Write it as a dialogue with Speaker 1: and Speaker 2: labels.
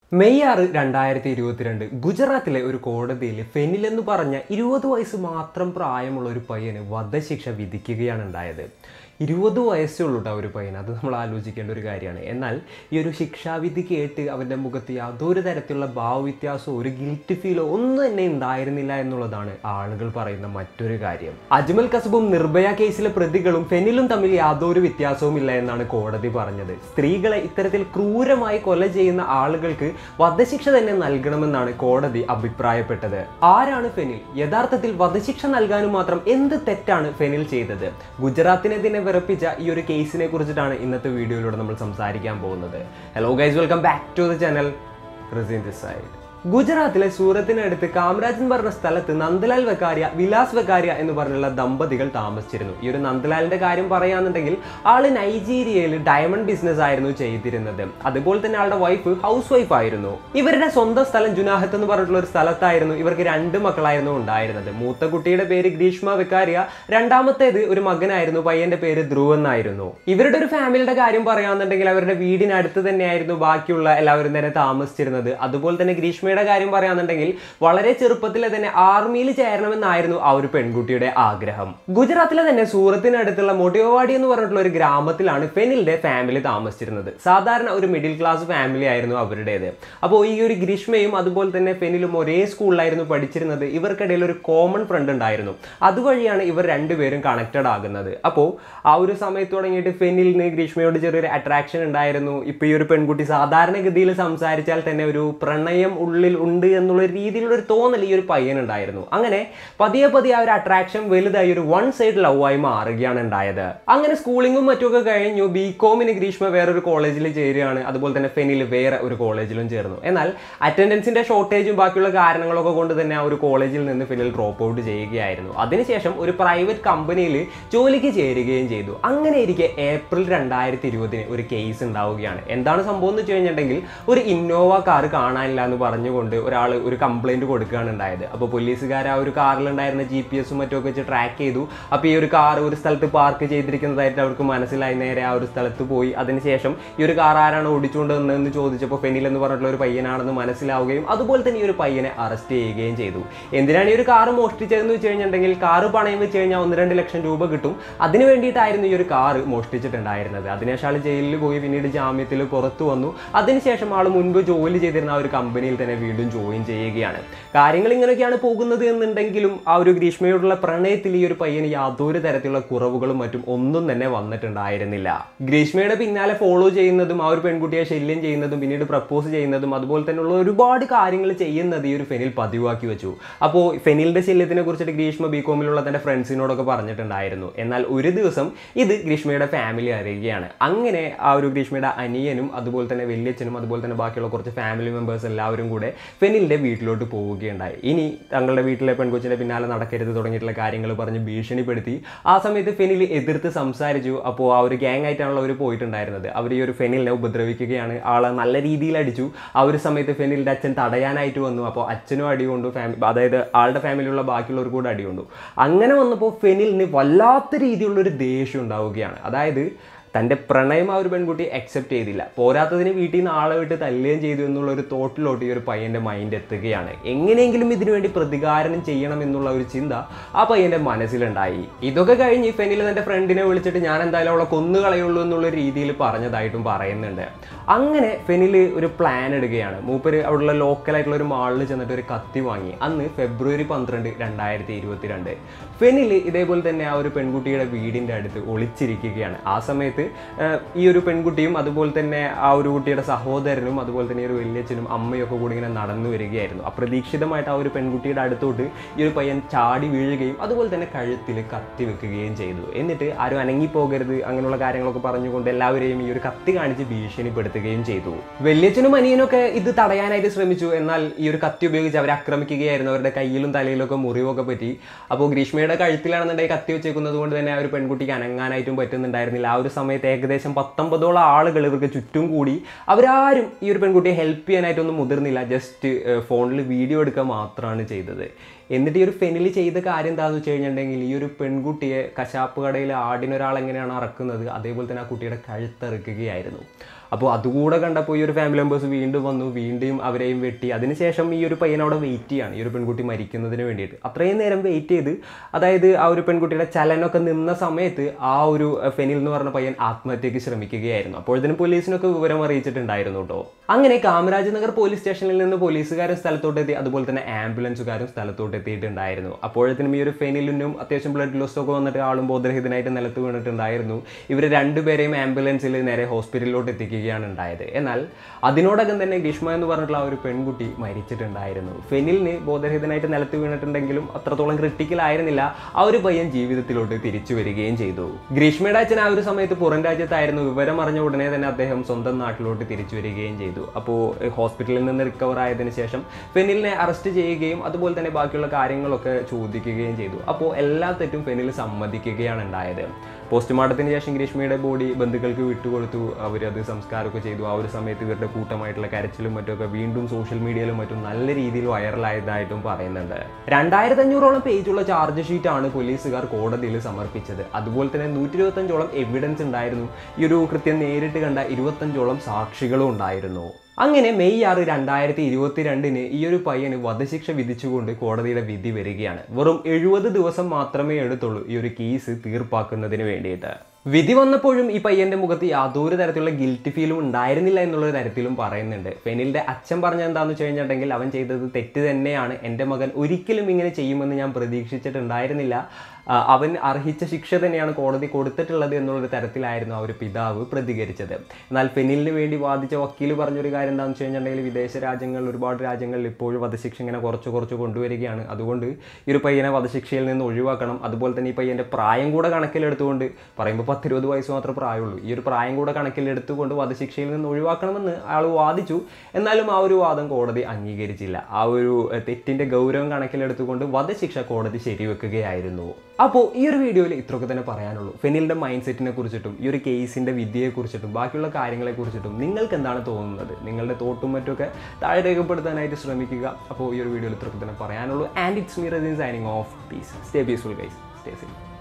Speaker 1: May ആറ് രണ്ടായിരത്തി ഇരുപത്തിരണ്ട് ഗുജറാത്തിലെ ഒരു കോടതിയിൽ ഫെനിൽ എന്ന് പറഞ്ഞ ഇരുപത് വയസ്സ് മാത്രം പ്രായമുള്ള ഒരു പയ്യന് വധശിക്ഷ വിധിക്കുകയാണ് ഉണ്ടായത് ഇരുപത് വയസ്സേ ഉള്ളൂ കേട്ടോ ഒരു പയ്യൻ അത് നമ്മൾ ആലോചിക്കേണ്ട ഒരു കാര്യമാണ് എന്നാൽ ഈ ഒരു ശിക്ഷാവിധി കേട്ട് അവൻ്റെ മുഖത്ത് യാതൊരു തരത്തിലുള്ള ഭാവവ്യത്യാസമോ ഒരു ഗിൽറ്റ് ഫീലോ ഒന്നും തന്നെ ഉണ്ടായിരുന്നില്ല എന്നുള്ളതാണ് ആളുകൾ പറയുന്ന മറ്റൊരു കാര്യം അജ്മൽ കസബും നിർഭയ കേസിലെ പ്രതികളും ഫെനിലും തമ്മിൽ യാതൊരു വ്യത്യാസവും ഇല്ല എന്നാണ് കോടതി പറഞ്ഞത് സ്ത്രീകളെ ഇത്തരത്തിൽ ക്രൂരമായി കൊല ചെയ്യുന്ന ആളുകൾക്ക് വധശിക്ഷ തന്നെ നൽകണമെന്നാണ് കോടതി അഭിപ്രായപ്പെട്ടത് ആരാണ് ഫെനിൽ യഥാർത്ഥത്തിൽ വധശിക്ഷ നൽകാനും മാത്രം എന്ത് തെറ്റാണ് ഫെനിൽ ചെയ്തത് ഗുജറാത്തിനെ തന്നെ വിറപ്പിച്ച ഈ ഒരു കേസിനെ കുറിച്ചിട്ടാണ് ഇന്നത്തെ വീഡിയോയിലൂടെ നമ്മൾ സംസാരിക്കാൻ പോകുന്നത് hello guys welcome back to the channel Rasin this side ഗുജറാത്തിലെ സൂറത്തിനടുത്ത് കാമരാജൻ പറഞ്ഞ സ്ഥലത്ത് നന്ദലാൽ വെക്കാരിയ വിലാസ് വെക്കാരിയ എന്ന് പറഞ്ഞുള്ള ദമ്പതികൾ താമസിച്ചിരുന്നു ഈ ഒരു നന്ദലാലിന്റെ കാര്യം പറയാന്നുണ്ടെങ്കിൽ ആള് നൈജീരിയയിൽ ഡയമണ്ട് ബിസിനസ് ആയിരുന്നു ചെയ്തിരുന്നത് അതുപോലെ തന്നെ ആളുടെ വൈഫ് ഹൗസ് വൈഫ് ആയിരുന്നു ഇവരുടെ സ്വന്തം സ്ഥലം ജുനാഹത്ത് എന്ന് പറഞ്ഞിട്ടുള്ള ഒരു സ്ഥലത്തായിരുന്നു ഇവർക്ക് രണ്ട് മക്കളായിരുന്നു ഉണ്ടായിരുന്നത് മൂത്ത കുട്ടിയുടെ പേര് ഗ്രീഷ്മ വെക്കാരിയ രണ്ടാമത്തേത് ഒരു മകനായിരുന്നു പയ്യന്റെ പേര് ധ്രുവ് എന്നായിരുന്നു ഇവരുടെ ഒരു ഫാമിലിയുടെ കാര്യം പറയാന്നുണ്ടെങ്കിൽ അവരുടെ വീടിനടുത്ത് തന്നെയായിരുന്നു ബാക്കിയുള്ള എല്ലാവരും തന്നെ താമസിച്ചിരുന്നത് അതുപോലെ തന്നെ ഗ്രീഷ്മയുടെ കാര്യം പറയാന്നുണ്ടെങ്കിൽ വളരെ ചെറുപ്പത്തിലെ തന്നെ ആർമിയിൽ ചേരണമെന്നായിരുന്നു ആ ഒരു പെൺകുട്ടിയുടെ ആഗ്രഹം ഗുജറാത്തിലെ തന്നെ സൂറത്തിനടുത്തുള്ള മൊട്ടിയോവാടി എന്ന് പറഞ്ഞിട്ടുള്ള ഒരു ഗ്രാമത്തിലാണ് ഫെനിലിന്റെ ഫാമിലി താമസിച്ചിരുന്നത് സാധാരണ ഒരു മിഡിൽ ക്ലാസ് ഫാമിലി ആയിരുന്നു അവരുടേത് അപ്പോൾ ഈ ഒരു ഗ്രീഷ്മയും അതുപോലെ തന്നെ ഫെനിലും ഒരേ സ്കൂളിലായിരുന്നു പഠിച്ചിരുന്നത് ഇവർക്കിടയിൽ ഒരു കോമൺ ഫ്രണ്ട് ഉണ്ടായിരുന്നു അതുവഴിയാണ് ഇവർ രണ്ടുപേരും കണക്റ്റഡ് ആകുന്നത് അപ്പോൾ ആ ഒരു സമയത്ത് തുടങ്ങിയിട്ട് ഫെനിലിന് ഗ്രീഷ്മയോട് ചെറിയൊരു അട്രാക്ഷൻ ഉണ്ടായിരുന്നു ഇപ്പോൾ ഈ ഒരു പെൺകുട്ടി സാധാരണഗതിയിൽ സംസാരിച്ചാൽ തന്നെ ഒരു പ്രണയം ഉള്ളിൽ ഉണ്ട് എന്നുള്ള രീതിയിലുള്ള ഒരു തോന്നൽ ഈ ഒരു പയ്യനുണ്ടായിരുന്നു അങ്ങനെ പതിയെ പതിയെ ആ ഒരു അട്രാക്ഷൻ വലുതായി ഒരു വൺ സൈഡ് ലവ് ആയി മാറുകയാണ് ഉണ്ടായത് അങ്ങനെ സ്കൂളിങ്ങും മറ്റുമൊക്കെ കഴിഞ്ഞു ബി കോമിന് ഗ്രീഷ്മ വേറൊരു കോളേജിൽ ചേരുകയാണ് അതുപോലെ തന്നെ ഫെനിൽ വേറെ ഒരു കോളേജിലും ചേർന്നു എന്നാൽ അറ്റൻഡൻസിന്റെ ഷോർട്ടേജും ബാക്കിയുള്ള കാരണങ്ങളൊക്കെ കൊണ്ട് തന്നെ ആ ഒരു കോളേജിൽ നിന്ന് ഫെനിൽ ഡ്രോപ്പ് ഔട്ട് ചെയ്യുകയായിരുന്നു അതിനുശേഷം ഒരു പ്രൈവറ്റ് കമ്പനിയിൽ ജോലിക്ക് ചേരുകയും ചെയ്തു അങ്ങനെ ഇരിക്കെ ഏപ്രിൽ രണ്ടായിരത്തി ഇരുപതിന് ഒരു കേസ് ഉണ്ടാവുകയാണ് എന്താണ് സംഭവം എന്ന് വെച്ച് കഴിഞ്ഞിട്ടുണ്ടെങ്കിൽ ഒരു ഇന്നോവ കാർ കാണാനില്ല എന്ന് പറഞ്ഞുകൊണ്ട് ഒരാൾ ഒരു കംപ്ലൈന്റ് കൊടുക്കുകയാണ് ഉണ്ടായത് അപ്പോൾ പോലീസുകാർ ആ ഒരു കാറിലുണ്ടായിരുന്ന ജി പി എസും മറ്റുമൊക്കെ വെച്ച് ട്രാക്ക് ചെയ്തു അപ്പോൾ ഈ ഒരു കാർ ഒരു സ്ഥലത്ത് പാർക്ക് ചെയ്തിരിക്കുന്നതായിട്ട് അവർക്ക് മനസ്സിലായി നേരെ ആ ഒരു സ്ഥലത്ത് പോയി അതിനുശേഷം ഈ ഒരു കാർ ആരാണ് ഓടിച്ചുകൊണ്ട് വന്നതെന്ന് ചോദിച്ചപ്പോൾ ഫെനിൽ എന്ന് പറഞ്ഞിട്ടുള്ള ഒരു പയ്യനാണെന്ന് മനസ്സിലാവുകയും അതുപോലെ തന്നെ ഈ ഒരു പയ്യനെ അറസ്റ്റ് ചെയ്യുകയും ചെയ്തു എന്തിനാണ് ഈ ഒരു കാർ മോഷ്ടിച്ചതെന്ന് വെച്ച് കഴിഞ്ഞിട്ടുണ്ടെങ്കിൽ കാറ് പണയം വെച്ച് കഴിഞ്ഞാൽ ഒന്ന് രണ്ട് ലക്ഷം രൂപ കിട്ടും അതിന് വേണ്ടിയിട്ടായിരുന്നു ഈ ഒരു കാറ് മോഷ്ടിച്ചിട്ടുണ്ടായിരുന്നത് അതിനുശേഷം ആൾ ജയിലിൽ പോയി പിന്നീട് ജാമ്യത്തിൽ പുറത്തു വന്നു അതിനുശേഷം ആൾ മുൻപ് ജോലി ചെയ്തിരുന്ന ആ ഒരു കമ്പനിയിൽ തന്നെ വീണ്ടും ജോയിൻ ചെയ്യുകയാണ് കാര്യങ്ങൾ ഇങ്ങനെയൊക്കെയാണ് പോകുന്നത് എന്നുണ്ടെങ്കിലും ആ ഒരു ഗ്രീഷ്മയോടുള്ള പ്രണയത്തിൽ ഈ ഒരു പയ്യന് യാതൊരു തരത്തിലുള്ള കുറവുകളും മറ്റും ഒന്നും തന്നെ വന്നിട്ടുണ്ടായിരുന്നില്ല ഗ്രീഷ്മയുടെ പിന്നാലെ ഫോളോ ചെയ്യുന്നതും ആ ഒരു പെൺകുട്ടിയെ ശല്യം ചെയ്യുന്നതും പിന്നീട് പ്രപ്പോസ് ചെയ്യുന്നതും അതുപോലെ തന്നെയുള്ള ഒരുപാട് കാര്യങ്ങൾ ചെയ്യുന്നത് ഈ ഒരു ഫെനിൽ പതിവാക്കി വെച്ചു അപ്പോൾ ഫെനിലിന്റെ ശല്യത്തിനെ കുറിച്ചിട്ട് ഗ്രീഷ്മ ബി കോമിലുള്ള തന്റെ ഫ്രണ്ട്സിനോടൊക്കെ പറഞ്ഞിട്ടുണ്ടായിരുന്നു എന്നാൽ ഒരു ദിവസം ഇത് ഗ്രീഷ്മയുടെ ഫാമിലി അറിയുകയാണ് അങ്ങനെ ആ ഒരു ഗ്രീഷ്മയുടെ അനിയനും അതുപോലെ തന്നെ വലിയച്ഛനും അതുപോലെ തന്നെ ബാക്കിയുള്ള കുറച്ച് ഫാമിലി മെമ്പേഴ്സ് എല്ലാവരും കൂടെ ഫെനിലിന്റെ വീട്ടിലോട്ട് പോവുകയുണ്ടായി ഇനി തങ്ങളുടെ വീട്ടിലെ പെൺകൊച്ചിന്റെ പിന്നാലെ നടക്കരുത് തുടങ്ങിയിട്ടുള്ള കാര്യങ്ങൾ പറഞ്ഞ് ഭീഷണിപ്പെടുത്തി ആ സമയത്ത് ഫെനിൽ എതിർത്ത് സംസാരിച്ചു അപ്പോൾ ആ ഒരു ഗ്യാങ് ആയിട്ടാണല്ലോ അവർ പോയിട്ടുണ്ടായിരുന്നത് അവർ ഈ ഒരു ഫെനിലിനെ ഉപദ്രവിക്കുകയാണ് ആളെ നല്ല രീതിയിൽ അടിച്ചു ആ ഒരു സമയത്ത് ഫെനിലിന്റെ അച്ഛൻ തടയാനായിട്ട് വന്നു അപ്പോൾ അച്ഛനും അടി കൊണ്ടു ഫാമിലി അതായത് ആളുടെ ഫാമിലിയുള്ള ബാക്കിയുള്ളവർ കൂടെ അടി കൊണ്ടു അങ്ങനെ വന്നപ്പോൾ ഫെനിലിന് വല്ലാത്ത രീതിയിലുള്ള ഒരു ദേഷ്യം ഉണ്ടാവുകയാണ് അതായത് തൻ്റെ പ്രണയം ആ ഒരു പെൺകുട്ടി അക്സെപ്റ്റ് ചെയ്തില്ല പോരാത്തതിന് വീട്ടിൽ നിന്ന് ആളെ വിട്ട് തല്ലുകയും ചെയ്തു എന്നുള്ള ഒരു തോട്ടിലോട്ട് ഈ ഒരു പയ്യൻ്റെ മൈൻഡ് എത്തുകയാണ് എങ്ങനെയെങ്കിലും ഇതിനു വേണ്ടി പ്രതികാരം ചെയ്യണം എന്നുള്ള ഒരു ചിന്ത ആ പയ്യൻ്റെ മനസ്സിലുണ്ടായി ഇതൊക്കെ കഴിഞ്ഞ് ഫെനിൽ തൻ്റെ ഫ്രണ്ടിനെ വിളിച്ചിട്ട് ഞാൻ എന്തായാലും അവളെ കൊന്നു കളയുള്ളൂ എന്നുള്ള രീതിയിൽ പറഞ്ഞതായിട്ടും പറയുന്നുണ്ട് അങ്ങനെ ഫെനിൽ ഒരു പ്ലാൻ എടുക്കുകയാണ് മൂപ്പര് അവിടെയുള്ള ലോക്കലായിട്ടുള്ള ഒരു മാളിൽ ചെന്നിട്ട് ഒരു കത്തി വാങ്ങി അന്ന് ഫെബ്രുവരി പന്ത്രണ്ട് രണ്ടായിരത്തി ഇരുപത്തിരണ്ട് ഫെനിൽ ഇതേപോലെ തന്നെ ആ ഒരു പെൺകുട്ടിയുടെ വീടിൻ്റെ അടുത്ത് ഒളിച്ചിരിക്കുകയാണ് ആ സമയത്ത് ഏഹ്, ഈ ഒരു പെൺകുട്ടിയും അതുപോലെ തന്നെ ആ ഒരു കുട്ടിയുടെ സഹോദരനും അതുപോലെ തന്നെ ഈ ഒരു വലിയച്ഛനും അമ്മയും ഒക്കെ കൂടി ഇങ്ങനെ നടന്നു വരികയായിരുന്നു അപ്രതീക്ഷിതമായിട്ട് ആ ഒരു പെൺകുട്ടിയുടെ അടുത്തോട്ട് ഈ ഒരു പയ്യൻ ചാടി വീഴുകയും അതുപോലെ തന്നെ കഴുത്തിൽ കത്തി വെക്കുകയും ചെയ്തു എന്നിട്ട് ആരും അനങ്ങിപ്പോകരുത് അങ്ങനെയുള്ള കാര്യങ്ങളൊക്കെ പറഞ്ഞുകൊണ്ട് എല്ലാവരെയും ഈ ഒരു കത്തി കാണിച്ച് ഭീഷണിപ്പെടുത്തുകയും ചെയ്തു വലിയച്ഛനും അനിയനൊക്കെ ഇത് തടയാനായിട്ട് ശ്രമിച്ചു എന്നാൽ ഈ ഒരു കത്തി ഉപയോഗിച്ച് അവരെ ആക്രമിക്കുകയായിരുന്നു അവരുടെ കയ്യിലും തലയിലൊക്കെ മുറിവൊക്കെ പറ്റി അപ്പോൾ ഗ്രീഷ്മയുടെ കഴുത്തിലാണെന്നുണ്ടെങ്കിൽ കത്തി വെച്ചേക്കുന്നത് കൊണ്ട് തന്നെ ആ ഒരു പെൺകുട്ടിക്ക് അനങ്ങാനായിട്ടും പറ്റുന്നുണ്ടായിരുന്നില്ല ആ ഒരു സമയത്ത് ഏകദേശം പത്തൊമ്പതോളം ആളുകൾ ഇവർക്ക് ചുറ്റും കൂടി അവരാരും ഈ ഒരു പെൺകുട്ടിയെ ഹെൽപ്പ് ചെയ്യാനായിട്ടൊന്നും മുതിർന്നില്ല ജസ്റ്റ് ഫോണിൽ വീഡിയോ എടുക്കുക മാത്രമാണ് ചെയ്തത് എന്നിട്ട് ഈ ഒരു ഫെനിൽ ചെയ്ത കാര്യം എന്താണെന്ന് വെച്ച് കഴിഞ്ഞിട്ടുണ്ടെങ്കിൽ ഈ ഒരു പെൺകുട്ടിയെ കശാപ്പ് കടയിൽ ആടിനൊരാൾ എങ്ങനെയാണ് അറക്കുന്നത് അതേപോലെ തന്നെ ആ കുട്ടിയുടെ കഴുത്തറുക്കുകയായിരുന്നു അപ്പോൾ അതുകൂടെ കണ്ടപ്പോൾ ഈ ഒരു ഫാമിലി മെമ്പേഴ്സ് വീണ്ടും വന്നു വീണ്ടും അവരെയും വെട്ടി അതിനുശേഷം ഈ ഒരു പയ്യൻ അവിടെ വെയിറ്റ് ചെയ്യാണ് ഈ ഒരു പെൺകുട്ടി മരിക്കുന്നതിന് വേണ്ടിയിട്ട് അത്രയും നേരം വെയിറ്റ് ചെയ്ത് അതായത് ആ ഒരു പെൺകുട്ടിയുടെ ചലനമൊക്കെ നിന്ന സമയത്ത് ആ ഒരു അഹ്, ഫെനിൽ എന്ന് പറഞ്ഞ പയ്യൻ ആത്മഹത്യക്ക് ശ്രമിക്കുകയായിരുന്നു അപ്പോഴത്തേനും പോലീസിനൊക്കെ വിവരം അറിയിച്ചിട്ടുണ്ടായിരുന്നു കേട്ടോ അങ്ങനെ കാമരാജ് നഗർ പോലീസ് സ്റ്റേഷനിൽ നിന്ന് പോലീസുകാരും സ്ഥലത്തോട്ട് എത്തി അതുപോലെ തന്നെ ആംബുലൻസുകാരും സ്ഥലത്തോട്ട് എത്തിയിട്ടുണ്ടായിരുന്നു അപ്പോഴത്തേനും ഈ ഒരു ഫെനിലിനും അത്യാവശ്യം ബ്ലഡ് ലോസ് ഒക്കെ വന്നിട്ട് ആളും ബോധരഹിതനായിട്ട് നിലത്ത് വീണിട്ടുണ്ടായിരുന്നു ഇവർ രണ്ടുപേരെയും ആംബുലൻസിൽ നേരെ ഹോസ്പിറ്റലിലോട്ട് എത്തിക്കുകയാണ് ഉണ്ടായത് എന്നാൽ അതിനോടകം തന്നെ ഗ്രീഷ്മ എന്ന് പറഞ്ഞിട്ടുള്ള ആ ഒരു പെൺകുട്ടി മരിച്ചിട്ടുണ്ടായിരുന്നു ഫെനിലിന് ബോധരഹിതനായിട്ട് നിലത്ത് വീണിട്ടുണ്ടെങ്കിലും അത്രത്തോളം ക്രിട്ടിക്കൽ ആയിരുന്നില്ല ആ ഒരു പയ്യൻ ജീവിതത്തിലോട്ട് തിരിച്ചു വരികയും ചെയ്തു ഗ്രീഷ്മയുടെ അച്ഛൻ ആ ഒരു സമയത്ത് പുറം രാജ്യത്തായിരുന്നു വിവരം അറിഞ്ഞ ഉടനെ തന്നെ അദ്ദേഹം സ്വന്തം നാട്ടിലോട്ട് തിരിച്ചു വരികയും ചെയ്തു അപ്പോൾ ഹോസ്പിറ്റലിൽ നിന്ന് റിക്കവർ ആയതിനു ശേഷം ഫെനിലിനെ അറസ്റ്റ് ചെയ്യുകയും അതുപോലെ തന്നെ ബാക്കിയുള്ള കാര്യങ്ങളൊക്കെ ചോദിക്കുകയും ചെയ്തു അപ്പോൾ എല്ലാ തെറ്റും ഫെനിൽ സമ്മതിക്കുകയാണ് ഉണ്ടായത് പോസ്റ്റ്മോർട്ടത്തിന് ശേഷം ഗ്രീഷ്മയുടെ ബോഡി ബന്ധുക്കൾക്ക് വിട്ടുകൊടുത്തു അവരത് സംസ്കാരമൊക്കെ ചെയ്തു ആ ഒരു സമയത്ത് ഇവരുടെ കൂട്ടമായിട്ടുള്ള കരച്ചിലും മറ്റുമൊക്കെ വീണ്ടും സോഷ്യൽ മീഡിയയിലും മറ്റും നല്ല രീതിയിൽ വൈറലായതായിട്ടും പറയുന്നുണ്ട് രണ്ടായിരത്തി അഞ്ഞൂറോളം പേജുള്ള ചാർജ് ഷീറ്റ് ആണ് പോലീസുകാർ കോടതിയിൽ സമർപ്പിച്ചത് അതുപോലെ തന്നെ നൂറ്റി ഇരുപത്തഞ്ചോളം എവിഡൻസ് ഉണ്ടായിരുന്നു ഈ ഒരു കൃത്യം നേരിട്ട് കണ്ട ഇരുപത്തഞ്ചോളം സാക്ഷികളും ഉണ്ടായിരുന്നു അങ്ങനെ മെയ് ആറ് രണ്ടായിരത്തി ഇരുപത്തിരണ്ടിന് ഈ ഒരു പയ്യന് വധശിക്ഷ വിധിച്ചുകൊണ്ട് കോടതിയുടെ വിധി വരികയാണ് വെറും എഴുപത് ദിവസം മാത്രമേ എടുത്തുള്ളൂ ഈ ഒരു കേസ് തീർപ്പാക്കുന്നതിന് വേണ്ടിയിട്ട് വിധി വന്നപ്പോഴും ഈ പയ്യന്റെ മുഖത്ത് യാതൊരു തരത്തിലുള്ള ഗിൽറ്റ് ഫീലും ഉണ്ടായിരുന്നില്ല എന്നുള്ള തരത്തിലും പറയുന്നുണ്ട് ഫെനിലിന്റെ അച്ഛൻ പറഞ്ഞ എന്താന്ന് വെച്ച് കഴിഞ്ഞിട്ടുണ്ടെങ്കിൽ അവൻ ചെയ്തത് തെറ്റ് തന്നെയാണ് എൻ്റെ മകൻ ഒരിക്കലും ഇങ്ങനെ ചെയ്യുമെന്ന് ഞാൻ പ്രതീക്ഷിച്ചിട്ടുണ്ടായിരുന്നില്ല ആ, അവൻ അർഹിച്ച ശിക്ഷ തന്നെയാണ് കോടതി കൊടുത്തിട്ടുള്ളത് എന്നുള്ളൊരു തരത്തിലായിരുന്നു ആ ഒരു പിതാവ് പ്രതികരിച്ചത് എന്നാൽ ഫെനിലിന് വേണ്ടി വാദിച്ച വക്കീൽ പറഞ്ഞൊരു കാര്യം എന്താണെന്ന് വെച്ച് കഴിഞ്ഞിട്ടുണ്ടെങ്കിൽ വിദേശ രാജ്യങ്ങളിൽ ഒരുപാട് രാജ്യങ്ങളിൽ ഇപ്പോഴും വധശിക്ഷ ഇങ്ങനെ കുറച്ച് കുറച്ച് കൊണ്ടുവരികയാണ് അതുകൊണ്ട് ഈ ഒരു പയ്യനെ വധശിക്ഷയിൽ നിന്ന് ഒഴിവാക്കണം അതുപോലെ തന്നെ ഈ പയ്യൻ്റെ പ്രായം കൂടെ കണക്കിലെടുത്തുകൊണ്ട് പറയുമ്പോൾ പത്തിരുപത് വയസ്സ് മാത്രമേ പ്രായമുള്ളൂ ഈ ഒരു പ്രായം കൂടെ കണക്കിലെടുത്തുകൊണ്ട് വധശിക്ഷയിൽ നിന്ന് ഒഴിവാക്കണമെന്ന് അയാൾ വാദിച്ചു എന്നാലും ആ ഒരു വാദം കോടതി അംഗീകരിച്ചില്ല ആ ഒരു എഹ്, തെറ്റിന്റെ ഗൗരവം കണക്കിലെടുത്തുകൊണ്ട് വധശിക്ഷ കോടതി ശരിവെക്കുകയായിരുന്നു അപ്പോൾ ഈ ഒരു വീഡിയോയിൽ ഇത്രയൊക്കെ തന്നെ പറയാനുള്ളൂ ഫെനിലിന്റെ മൈൻഡ് സെറ്റിനെ കുറിച്ചിട്ടും ഈ ഒരു കേസിന്റെ വിദ്യയെ കുറിച്ചിട്ടും ബാക്കിയുള്ള കാര്യങ്ങളെ കുറിച്ചിട്ടും നിങ്ങൾക്ക് എന്താണ് തോന്നുന്നത് നിങ്ങളുടെ തോട്ടും മറ്റുമൊക്കെ താഴെ രേഖപ്പെടുത്താനായിട്ട് ശ്രമിക്കുക അപ്പോൾ ഈ ഒരു വീഡിയോയിൽ ഇത്രയൊക്കെ തന്നെ പറയാനുള്ളൂ and it's me Rasin signing off peace stay peaceful guys stay safe